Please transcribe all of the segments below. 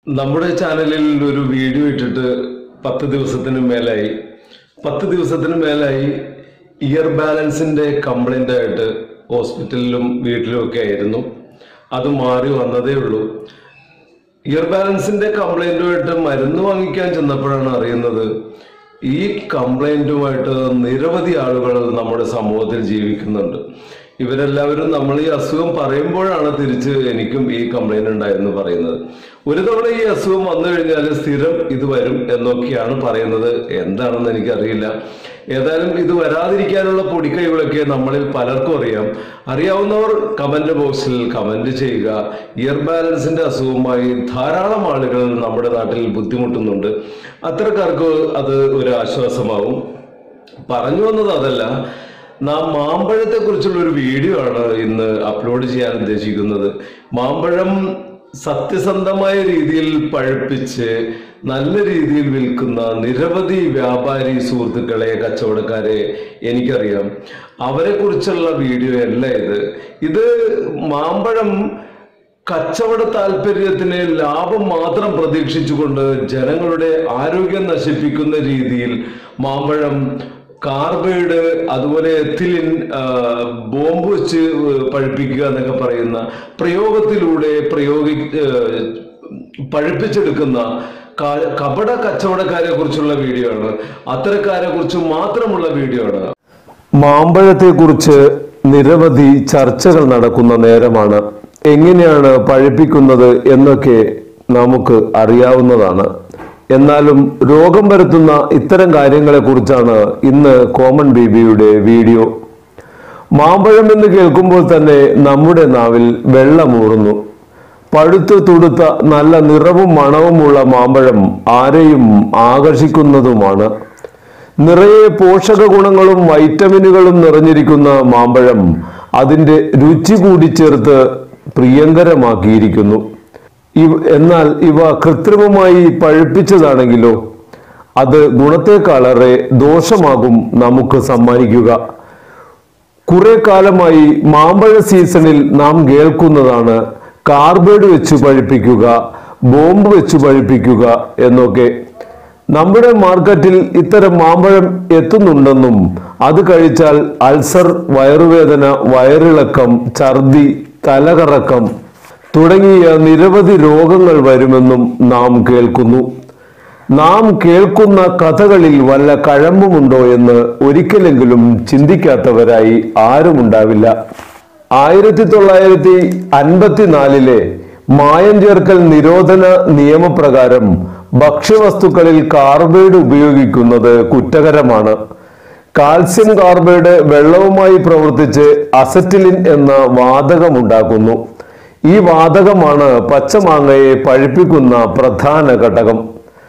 നമ്മുടെ ചാനലിൽ ഒരു വീഡിയോ ഇട്ടിട്ട് പത്ത് ദിവസത്തിന് മേലായി പത്ത് ദിവസത്തിന് മേലായി ഇയർ ബാലൻസിന്റെ കംപ്ലൈന്റ് ആയിട്ട് ഹോസ്പിറ്റലിലും വീട്ടിലും ഒക്കെ ആയിരുന്നു അത് മാറി വന്നതേ ഉള്ളൂ ഇയർ ബാലൻസിന്റെ കംപ്ലൈന്റുമായിട്ട് മരുന്ന് വാങ്ങിക്കാൻ ചെന്നപ്പോഴാണ് അറിയുന്നത് ഈ കംപ്ലൈന്റുമായിട്ട് നിരവധി ആളുകൾ നമ്മുടെ സമൂഹത്തിൽ ജീവിക്കുന്നുണ്ട് ഇവരെല്ലാവരും നമ്മൾ ഈ അസുഖം പറയുമ്പോഴാണ് തിരിച്ച് എനിക്കും ഈ കംപ്ലൈന്റ് ഉണ്ടായെന്ന് പറയുന്നത് ഒരു തവണ ഈ അസുഖം വന്നു കഴിഞ്ഞാൽ സ്ഥിരം ഇത് വരും എന്നൊക്കെയാണ് പറയുന്നത് എന്താണെന്ന് എനിക്കറിയില്ല ഏതായാലും ഇത് വരാതിരിക്കാനുള്ള പൊടിക്കൈകളൊക്കെ നമ്മളിൽ പലർക്കും അറിയാം അറിയാവുന്നവർ കമന്റ് ബോക്സിൽ കമന്റ് ചെയ്യുക ഇയർ ബാലൻസിന്റെ അസുഖവുമായി ധാരാളം ആളുകൾ നമ്മുടെ നാട്ടിൽ ബുദ്ധിമുട്ടുന്നുണ്ട് അത്തരക്കാർക്ക് അത് ഒരു ആശ്വാസമാവും പറഞ്ഞു വന്നത് അതല്ല നാം മാമ്പഴത്തെ കുറിച്ചുള്ള ഒരു വീഡിയോ ആണ് ഇന്ന് അപ്ലോഡ് ചെയ്യാൻ ഉദ്ദേശിക്കുന്നത് മാമ്പഴം സത്യസന്ധമായ രീതിയിൽ പഴുപ്പിച്ച് നല്ല രീതിയിൽ വിൽക്കുന്ന നിരവധി വ്യാപാരി സുഹൃത്തുക്കളെ കച്ചവടക്കാരെ എനിക്കറിയാം അവരെ കുറിച്ചുള്ള വീഡിയോ അല്ല ഇത് ഇത് മാമ്പഴം കച്ചവട താല്പര്യത്തിന് ലാഭം മാത്രം പ്രതീക്ഷിച്ചുകൊണ്ട് ജനങ്ങളുടെ ആരോഗ്യം നശിപ്പിക്കുന്ന രീതിയിൽ മാമ്പഴം കാർബൈഡ് അതുപോലെ എത്തിലിൻ ആ, ബോംബ് വെച്ച് പഴുപ്പിക്കുക എന്നൊക്കെ പറയുന്ന പ്രയോഗത്തിലൂടെ പ്രയോഗി ആ, പഴുപ്പിച്ചെടുക്കുന്ന ക- കപട കച്ചവടക്കാരെ കുറിച്ചുള്ള വീഡിയോ ആണ് അത്തരക്കാരെ കുറിച്ച് മാത്രമുള്ള വീഡിയോ ആണ് മാമ്പഴത്തെക്കുറിച്ച് നിരവധി ചർച്ചകൾ നടക്കുന്ന നേരമാണ് എങ്ങനെയാണ് പഴുപ്പിക്കുന്നത് എന്നൊക്കെ നമുക്ക് അറിയാവുന്നതാണ് എന്നാലും രോഗം വരുത്തുന്ന ഇത്തരം കാര്യങ്ങളെ കുറിച്ചാണ് ഇന്ന് കോമൺ ബേബിയുടെ വീഡിയോ മാമ്പഴം എന്ന് കേൾക്കുമ്പോൾ തന്നെ നമ്മുടെ നാവിൽ വെള്ളമൂറുന്നു പഴുത്ത് തുടുത്ത നല്ല നിറവും മണവുമുള്ള മാമ്പഴം ആരെയും ആകർഷിക്കുന്നതുമാണ് നിറയെ പോഷക ഗുണങ്ങളും വൈറ്റമിനുകളും നിറഞ്ഞിരിക്കുന്ന മാമ്പഴം അതിന്റെ രുചി കൂടി ചേർത്ത് പ്രിയങ്കരമാക്കിയിരിക്കുന്നു ഇവ- എന്നാൽ ഇവ കൃത്രിമമായി പഴുപ്പിച്ചതാണെങ്കിലോ അത് ഗുണത്തെക്കാളേറെ ദോഷമാകും നമുക്ക് സമ്മാനിക്കുക കുറെ കാലമായി മാമ്പഴ സീസണിൽ നാം കേൾക്കുന്നതാണ് കാർബൈഡ് വെച്ച് പഴിപ്പിക്കുക ബോംബ് വെച്ച് പഴിപ്പിക്കുക എന്നൊക്കെ നമ്മുടെ മാർക്കറ്റിൽ ഇത്തരം മാമ്പഴം എത്തുന്നുണ്ടെന്നും അത് കഴിച്ചാൽ അൾസർ വയറുവേദന വയറിളക്കം ഛർദി തലകറക്കം തുടങ്ങിയ നിരവധി രോഗങ്ങൾ വരുമെന്നും നാം കേൾക്കുന്നു നാം കേൾക്കുന്ന കഥകളിൽ വല്ല കഴമ്പുമുണ്ടോ എന്ന് ഒരിക്കലെങ്കിലും ചിന്തിക്കാത്തവരായി ആരുമുണ്ടാവില്ല ആയിരത്തി തൊള്ളായിരത്തി അൻപത്തിനാലിലെ മായം ചേർക്കൽ നിരോധന നിയമപ്രകാരം ഭക്ഷ്യവസ്തുക്കളിൽ കാർബൈഡ് ഉപയോഗിക്കുന്നത് കുറ്റകരമാണ് കാൽസ്യം കാർബൈഡ് വെള്ളവുമായി പ്രവർത്തിച്ച് അസറ്റിലിൻ എന്ന വാതകമുണ്ടാക്കുന്നു ഈ വാതകമാണ് പച്ചമാങ്ങയെ പഴുപ്പിക്കുന്ന പ്രധാന ഘടകം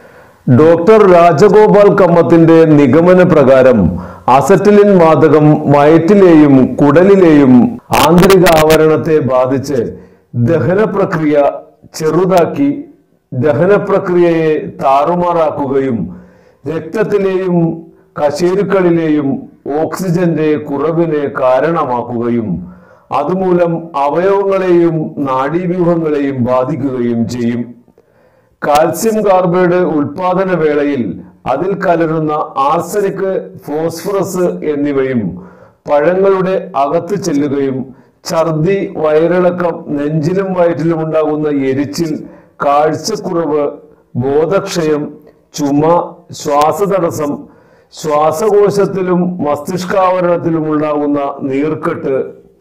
ഡോക്ടർ രാജഗോപാൽ കമ്മത്തിന്റെ നിഗമന പ്രകാരം അസറ്റിലിൻ വാതകം വയറ്റിലെയും കുടലിലെയും ആന്തരിക ആവരണത്തെ ബാധിച്ച് ദഹന പ്രക്രിയ ചെറുതാക്കി ദഹന പ്രക്രിയയെ താറുമാറാക്കുകയും രക്തത്തിലെയും കശേരുക്കളിലെയും ഓക്സിജന്റെ കുറവിന് കാരണമാക്കുകയും അതുമൂലം അവയവങ്ങളെയും നാഡീവ്യൂഹങ്ങളെയും ബാധിക്കുകയും ചെയ്യും കാൽസ്യം കാർബൈഡ് ഉൽപാദന വേളയിൽ അതിൽ കലരുന്ന ആർസനിക് ഫോസ്ഫറസ് എന്നിവയും പഴങ്ങളുടെ അകത്ത് ചെല്ലുകയും ഛർദി വയറിളക്കം നെഞ്ചിലും വയറ്റിലും ഉണ്ടാകുന്ന എരിച്ചിൽ കാഴ്ചക്കുറവ് ബോധക്ഷയം ചുമ ശ്വാസതടസ്സം ശ്വാസകോശത്തിലും മസ്തിഷ്കാവരണത്തിലും ഉണ്ടാകുന്ന നീർക്കെട്ട്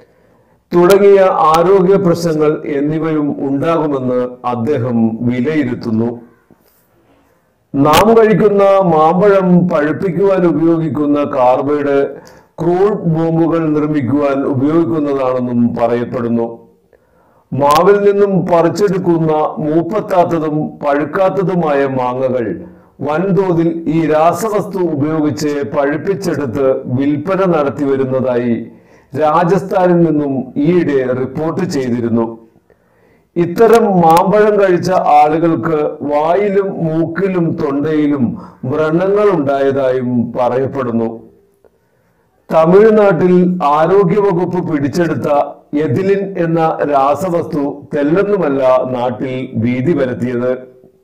തുടങ്ങിയ ആരോഗ്യ പ്രശ്നങ്ങൾ എന്നിവയും ഉണ്ടാകുമെന്ന് അദ്ദേഹം വിലയിരുത്തുന്നു നാം കഴിക്കുന്ന മാമ്പഴം പഴുപ്പിക്കുവാൻ ഉപയോഗിക്കുന്ന കാർബൈഡ് ക്രൂഡ് ബോംബുകൾ നിർമ്മിക്കുവാൻ ഉപയോഗിക്കുന്നതാണെന്നും പറയപ്പെടുന്നു മാവിൽ നിന്നും പറിച്ചെടുക്കുന്ന മൂപ്പത്താത്തതും പഴുക്കാത്തതുമായ മാങ്ങകൾ വൻതോതിൽ ഈ രാസവസ്തു ഉപയോഗിച്ച് പഴുപ്പിച്ചെടുത്ത് വിൽപ്പന നടത്തി വരുന്നതായി രാജസ്ഥാനിൽ നിന്നും ഈയിടെ റിപ്പോർട്ട് ചെയ്തിരുന്നു ഇത്തരം മാമ്പഴം കഴിച്ച ആളുകൾക്ക് വായിലും മൂക്കിലും തൊണ്ടയിലും വ്രണങ്ങൾ ഉണ്ടായതായും പറയപ്പെടുന്നു തമിഴ്നാട്ടിൽ ആരോഗ്യവകുപ്പ് പിടിച്ചെടുത്ത എതിലിൻ എന്ന രാസവസ്തു തെല്ലൊന്നുമല്ല നാട്ടിൽ ഭീതി പരത്തിയത്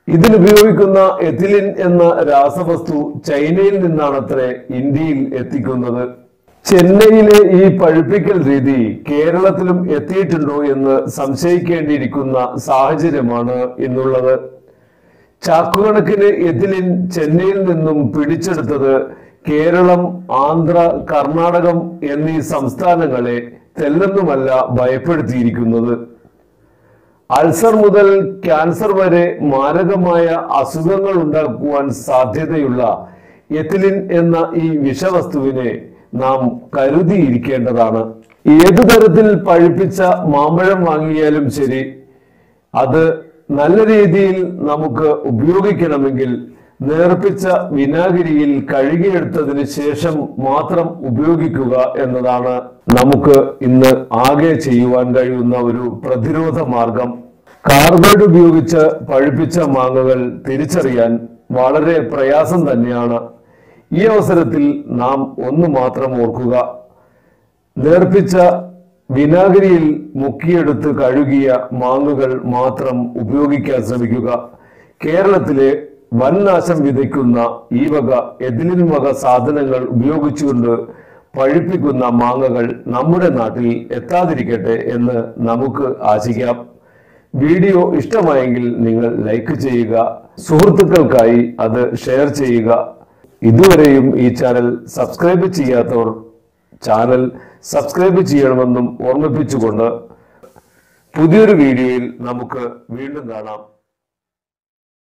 ഇതിനുപയോഗിക്കുന്ന എഥിലിൻ എന്ന രാസവസ്തു ചൈനയിൽ നിന്നാണത്രേ ഇന്ത്യയിൽ എത്തിക്കുന്നത് ചെന്നൈയിലെ ഈ പഴുപ്പിക്കൽ രീതി കേരളത്തിലും എത്തിയിട്ടുണ്ടോ എന്ന് സംശയിക്കേണ്ടിയിരിക്കുന്ന സാഹചര്യമാണ് ഇന്നുള്ളത് ചാക്കുകണക്കിന് എഥിലിൻ ചെന്നൈയിൽ നിന്നും പിടിച്ചെടുത്തത് കേരളം ആന്ധ്ര കർണാടകം എന്നീ സംസ്ഥാനങ്ങളെ തെല്ലെന്നുമല്ല ഭയപ്പെടുത്തിയിരിക്കുന്നത് അൾസർ മുതൽ ക്യാൻസർ വരെ മാരകമായ അസുഖങ്ങൾ ഉണ്ടാക്കുവാൻ സാധ്യതയുള്ള എഥിലിൻ എന്ന ഈ വിഷവസ്തുവിനെ നാം കരുതിയിരിക്കേണ്ടതാണ് ഏതു തരത്തിൽ പഴുപ്പിച്ച മാമ്പഴം വാങ്ങിയാലും ശരി അത് നല്ല രീതിയിൽ നമുക്ക് ഉപയോഗിക്കണമെങ്കിൽ നേർപ്പിച്ച വിനാഗിരിയിൽ കഴുകിയെടുത്തതിന് ശേഷം മാത്രം ഉപയോഗിക്കുക എന്നതാണ് നമുക്ക് ഇന്ന് ആകെ ചെയ്യുവാൻ കഴിയുന്ന ഒരു പ്രതിരോധ മാർഗം കാർബൈഡ് ഉപയോഗിച്ച് പഴുപ്പിച്ച മാങ്ങകൾ തിരിച്ചറിയാൻ വളരെ പ്രയാസം തന്നെയാണ് ഈ അവസരത്തിൽ നാം ഒന്ന് മാത്രം ഓർക്കുക നേർപ്പിച്ച വിനാഗിരിയിൽ മുക്കിയെടുത്ത് കഴുകിയ മാങ്ങകൾ മാത്രം ഉപയോഗിക്കാൻ ശ്രമിക്കുക കേരളത്തിലെ വൻ നാശം വിതയ്ക്കുന്ന ഈ വക എതിലിൻ വക സാധനങ്ങൾ ഉപയോഗിച്ചുകൊണ്ട് പഴുപ്പിക്കുന്ന മാങ്ങകൾ നമ്മുടെ നാട്ടിൽ എത്താതിരിക്കട്ടെ എന്ന് നമുക്ക് ആശിക്കാം വീഡിയോ ഇഷ്ടമായെങ്കിൽ നിങ്ങൾ ലൈക്ക് ചെയ്യുക സുഹൃത്തുക്കൾക്കായി അത് ഷെയർ ചെയ്യുക ഇതുവരെയും ഈ ചാനൽ സബ്സ്ക്രൈബ് ചെയ്യാത്തവർ ചാനൽ സബ്സ്ക്രൈബ് ചെയ്യണമെന്നും ഓർമ്മിപ്പിച്ചുകൊണ്ട് പുതിയൊരു വീഡിയോയിൽ നമുക്ക് വീണ്ടും കാണാം